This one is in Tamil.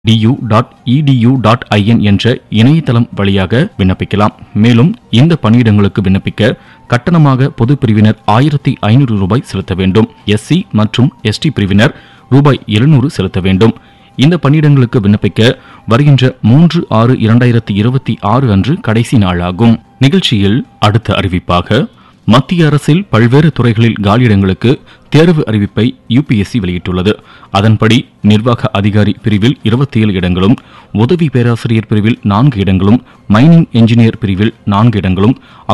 due dot edu dot IN என்ற இணையதளம் வழியாக விண்ணப்பிக்கலாம் மேலும் இந்த பணியிடங்களுக்கு விண்ணப்பிக்க கட்டணமாக பொது பிரிவினர் ஆயிரத்தி ஐநூறு ரூபாய் செலுத்த வேண்டும் எஸ்சி மற்றும் எஸ்டி பிரிவினர் ரூபாய் எழுநூறு செலுத்த வேண்டும் இந்த பணியிடங்களுக்கு விண்ணப்பிக்க வருகின்ற மூன்று ஆறு இரண்டாயிரத்தி இருபத்தி ஆறு அன்று கடைசி நாளாகும் நிகழ்ச்சியில் அடுத்த அறிவிப்பாக மத்திய அரசில் பல்வேறு துறைகளில் காலியிடங்களுக்கு தேர்வு அறிவிப்பை யுபிஎஸ்சி வெளியிட்டுள்ளது அதன்படி நிர்வாக அதிகாரி பிரிவில் 27 இடங்களும் உதவி பேராசிரியர் பிரிவில் நான்கு இடங்களும் மைனிங் என்ஜினியர் பிரிவில் நான்கு இடங்களும்